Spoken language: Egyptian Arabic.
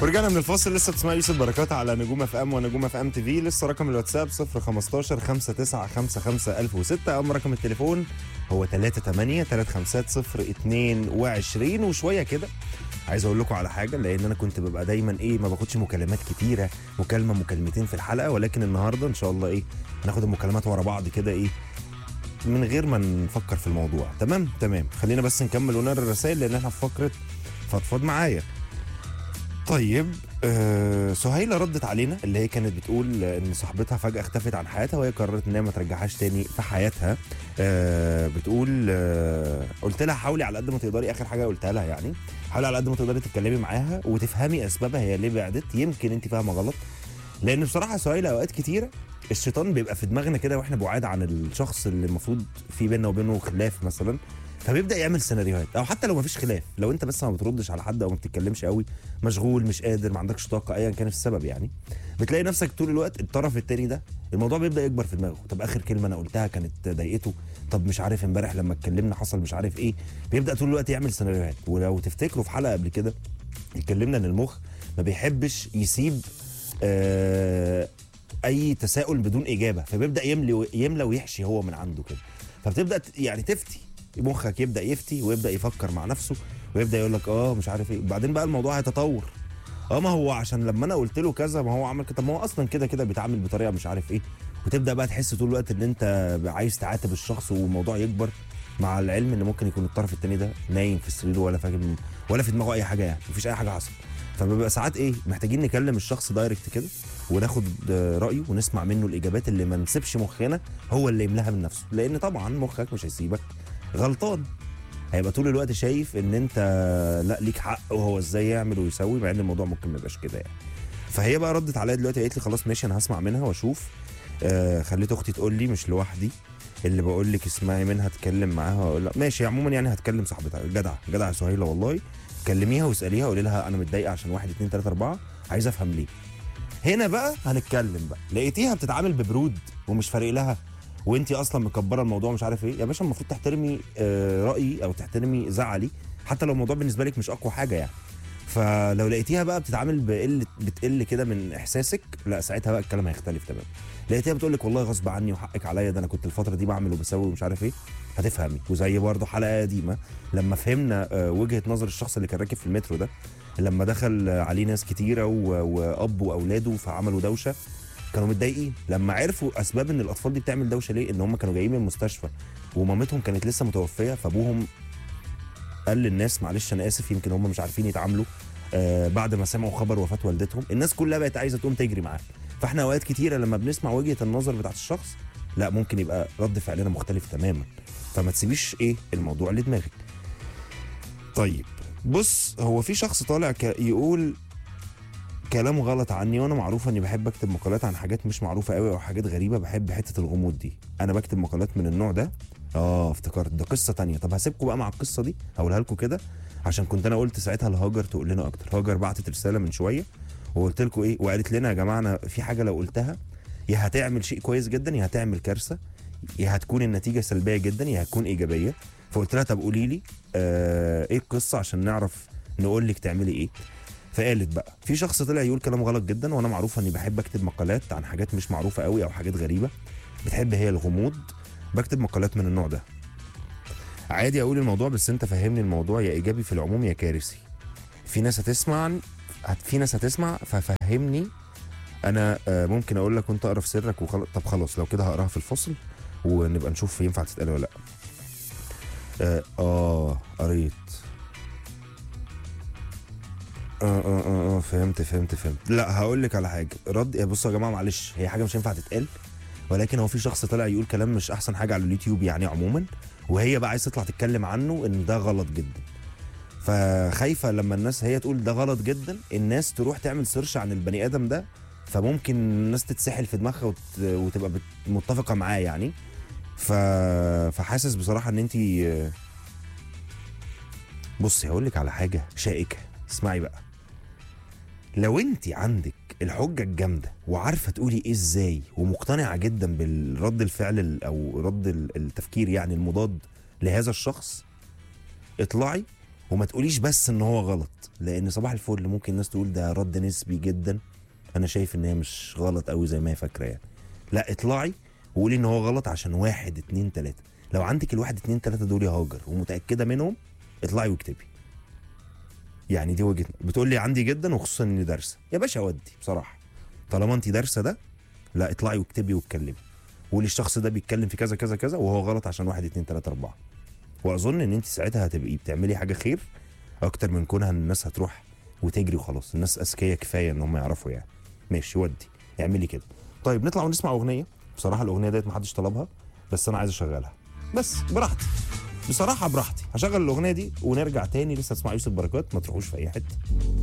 ورجعنا من الفاصل لسه بتسمع يوسف بركات على نجوم اف ام ونجوم اف ام تي في لسه رقم الواتساب 015 5955 1006 اما رقم التليفون هو 38 350 22 وشويه كده عايز اقول لكم على حاجه لان انا كنت ببقى دايما ايه ما باخدش مكالمات كتيره مكالمه مكالمتين في الحلقه ولكن النهارده ان شاء الله ايه هناخد المكالمات ورا بعض كده ايه من غير ما نفكر في الموضوع تمام تمام خلينا بس نكمل ونقرا الرسائل لان احنا في فقره فضفض معايا طيب آه سهيله ردت علينا اللي هي كانت بتقول ان صاحبتها فجاه اختفت عن حياتها وهي قررت ان هي ما ترجعهاش تاني في حياتها آه بتقول آه قلت لها حاولي على قد ما تقدري اخر حاجه قلتها لها يعني حاولي على قد ما تقدري تتكلمي معاها وتفهمي اسبابها هي ليه بعدت يمكن انت فاهمه غلط لان بصراحه سهيله اوقات كتيره الشيطان بيبقى في دماغنا كده واحنا بعاد عن الشخص اللي المفروض في بيننا وبينه خلاف مثلا فبيبدا يعمل سيناريوهات او حتى لو مفيش خلاف لو انت بس ما بتردش على حد او ما بتتكلمش قوي مشغول مش قادر ما عندكش طاقه ايا كان السبب يعني بتلاقي نفسك طول الوقت الطرف التاني ده الموضوع بيبدا يكبر في دماغه طب اخر كلمه انا قلتها كانت ضايقته طب مش عارف امبارح لما اتكلمنا حصل مش عارف ايه بيبدا طول الوقت يعمل سيناريوهات ولو تفتكروا في حلقه قبل كده اتكلمنا ان المخ ما بيحبش يسيب آه اي تساؤل بدون اجابه فبيبدا يملي يملى ويحشي هو من عنده كده فبتبدا ت- يعني تفتي مخك يبدا يفتي ويبدا يفكر مع نفسه ويبدا يقول لك اه مش عارف ايه بعدين بقى الموضوع هيتطور اه ما هو عشان لما انا قلت له كذا ما هو عمل كده طب ما هو اصلا كده كده بيتعامل بطريقه مش عارف ايه وتبدا بقى تحس طول الوقت ان انت عايز تعاتب الشخص والموضوع يكبر مع العلم ان ممكن يكون الطرف التاني ده نايم في السرير ولا فاهم ولا في دماغه اي حاجه يعني مفيش اي حاجه حصلت فبيبقى ساعات ايه محتاجين نكلم الشخص دايركت كده وناخد آه، رايه ونسمع منه الاجابات اللي ما نسيبش مخنا هو اللي يملاها من نفسه لان طبعا مخك مش هيسيبك غلطان هيبقى طول الوقت شايف ان انت لا ليك حق وهو ازاي يعمل ويسوي مع ان الموضوع ممكن ما يبقاش كده يعني فهي بقى ردت عليا دلوقتي قالت لي خلاص ماشي انا هسمع منها واشوف آه خليت اختي تقول لي مش لوحدي اللي بقول لك اسمعي منها اتكلم معاها واقول لها ماشي عموما يعني هتكلم صاحبتها جدع جدع يا سهيله والله كلميها واساليها قولي لها انا متضايقه عشان واحد اتنين تلاته اربعه عايز افهم ليه هنا بقى هنتكلم بقى لقيتيها بتتعامل ببرود ومش فارق لها وانت اصلا مكبره الموضوع مش عارف ايه يا باشا المفروض تحترمي آه، رايي او تحترمي زعلي حتى لو الموضوع بالنسبه لك مش اقوى حاجه يعني فلو لقيتيها بقى بتتعامل بقله بتقل كده من احساسك لا ساعتها بقى الكلام هيختلف تماما لقيتيها بتقول لك والله غصب عني وحقك عليا ده انا كنت الفتره دي بعمل وبسوي ومش عارف ايه هتفهمي وزي برضه حلقه قديمه لما فهمنا آه، وجهه نظر الشخص اللي كان راكب في المترو ده لما دخل آه، عليه ناس كتيره و- واب واولاده فعملوا دوشه كانوا متضايقين لما عرفوا اسباب ان الاطفال دي بتعمل دوشه ليه ان هم كانوا جايين من المستشفى ومامتهم كانت لسه متوفيه فابوهم قال للناس معلش انا اسف يمكن هم مش عارفين يتعاملوا آه بعد ما سمعوا خبر وفاه والدتهم الناس كلها بقت عايزه تقوم تجري معاه فاحنا اوقات كتيره لما بنسمع وجهه النظر بتاعت الشخص لا ممكن يبقى رد فعلنا مختلف تماما فما تسيبيش ايه الموضوع لدماغك طيب بص هو في شخص طالع ك- يقول كلام غلط عني وانا معروف اني بحب اكتب مقالات عن حاجات مش معروفه قوي او حاجات غريبه بحب حته الغموض دي انا بكتب مقالات من النوع ده اه افتكرت ده قصه تانية طب هسيبكم بقى مع القصه دي هقولها لكم كده عشان كنت انا قلت ساعتها لهاجر تقول لنا اكتر هاجر بعتت رساله من شويه وقلت لكم ايه وقالت لنا يا جماعه انا في حاجه لو قلتها يا هتعمل شيء كويس جدا يا هتعمل كارثه يا هتكون النتيجه سلبيه جدا يا هتكون ايجابيه فقلت لها طب قولي لي آه ايه القصه عشان نعرف نقول لك تعملي ايه فقالت بقى في شخص طلع يقول كلام غلط جدا وانا معروف اني بحب اكتب مقالات عن حاجات مش معروفه قوي او حاجات غريبه بتحب هي الغموض بكتب مقالات من النوع ده عادي اقول الموضوع بس انت فهمني الموضوع يا ايجابي في العموم يا كارثي في ناس هتسمع هت- في ناس هتسمع ففهمني انا آه، ممكن اقول لك وانت اقرا في سرك وخلاص طب خلاص لو كده هقراها في الفصل ونبقى نشوف ينفع تتقال ولا لا اه, آه قريت اه اه اه اه فهمت فهمت فهمت لا هقول لك على حاجه رد يا بصوا يا جماعه معلش هي حاجه مش هينفع تتقال ولكن هو في شخص طلع يقول كلام مش احسن حاجه على اليوتيوب يعني عموما وهي بقى عايزه تطلع تتكلم عنه ان ده غلط جدا فخايفه لما الناس هي تقول ده غلط جدا الناس تروح تعمل سيرش عن البني ادم ده فممكن الناس تتسحل في دماغها وت... وتبقى بت... متفقه معاه يعني ف... فحاسس بصراحه ان انت بصي هقول لك على حاجه شائكه اسمعي بقى لو انت عندك الحجه الجامده وعارفه تقولي ايه ازاي ومقتنعه جدا بالرد الفعل ال- او رد ال- التفكير يعني المضاد لهذا الشخص اطلعي وما تقوليش بس ان هو غلط لان صباح الفل ممكن الناس تقول ده رد نسبي جدا انا شايف ان هي مش غلط قوي زي ما هي فاكره يعني لا اطلعي وقولي ان هو غلط عشان واحد اتنين تلاته لو عندك الواحد اتنين تلاته دول يا هاجر ومتاكده منهم اطلعي واكتبي يعني دي وجهه بتقول لي عندي جدا وخصوصا اني دارسه يا باشا ودي بصراحه طالما انت دارسه ده لا اطلعي واكتبي واتكلمي قولي الشخص ده بيتكلم في كذا كذا كذا وهو غلط عشان واحد اتنين تلاته اربعه واظن ان انت ساعتها هتبقي بتعملي حاجه خير اكتر من كونها ان الناس هتروح وتجري وخلاص الناس اذكياء كفايه ان هم يعرفوا يعني ماشي ودي اعملي كده طيب نطلع ونسمع اغنيه بصراحه الاغنيه ديت محدش طلبها بس انا عايز اشغلها بس براحتي بصراحه براحتي هشغل الاغنيه دي ونرجع تاني لسه تسمع يوسف بركات ما تروحوش في اي حته